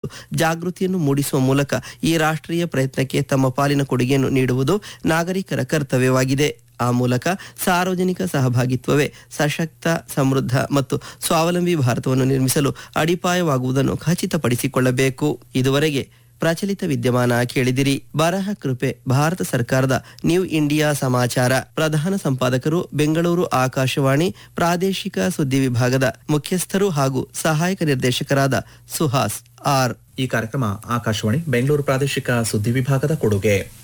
ಜಾಗೃತಿಯನ್ನು ಮೂಡಿಸುವ ಮೂಲಕ ಈ ರಾಷ್ಟ್ರೀಯ ಪ್ರಯತ್ನಕ್ಕೆ ತಮ್ಮ ಪಾಲಿನ ಕೊಡುಗೆಯನ್ನು ನೀಡುವುದು ನಾಗರಿಕರ ಕರ್ತವ್ಯವಾಗಿದೆ ಆ ಮೂಲಕ ಸಾರ್ವಜನಿಕ ಸಹಭಾಗಿತ್ವವೇ ಸಶಕ್ತ ಸಮೃದ್ಧ ಮತ್ತು ಸ್ವಾವಲಂಬಿ ಭಾರತವನ್ನು ನಿರ್ಮಿಸಲು ಅಡಿಪಾಯವಾಗುವುದನ್ನು ಖಚಿತಪಡಿಸಿಕೊಳ್ಳಬೇಕು ಇದುವರೆಗೆ ಪ್ರಚಲಿತ ವಿದ್ಯಮಾನ ಕೇಳಿದಿರಿ ಬರಹ ಕೃಪೆ ಭಾರತ ಸರ್ಕಾರದ ನ್ಯೂ ಇಂಡಿಯಾ ಸಮಾಚಾರ ಪ್ರಧಾನ ಸಂಪಾದಕರು ಬೆಂಗಳೂರು ಆಕಾಶವಾಣಿ ಪ್ರಾದೇಶಿಕ ಸುದ್ದಿ ವಿಭಾಗದ ಮುಖ್ಯಸ್ಥರು ಹಾಗೂ ಸಹಾಯಕ ನಿರ್ದೇಶಕರಾದ ಸುಹಾಸ್ ಆರ್ ಈ ಕಾರ್ಯಕ್ರಮ ಆಕಾಶವಾಣಿ ಬೆಂಗಳೂರು ಪ್ರಾದೇಶಿಕ ಸುದ್ದಿ ವಿಭಾಗದ ಕೊಡುಗೆ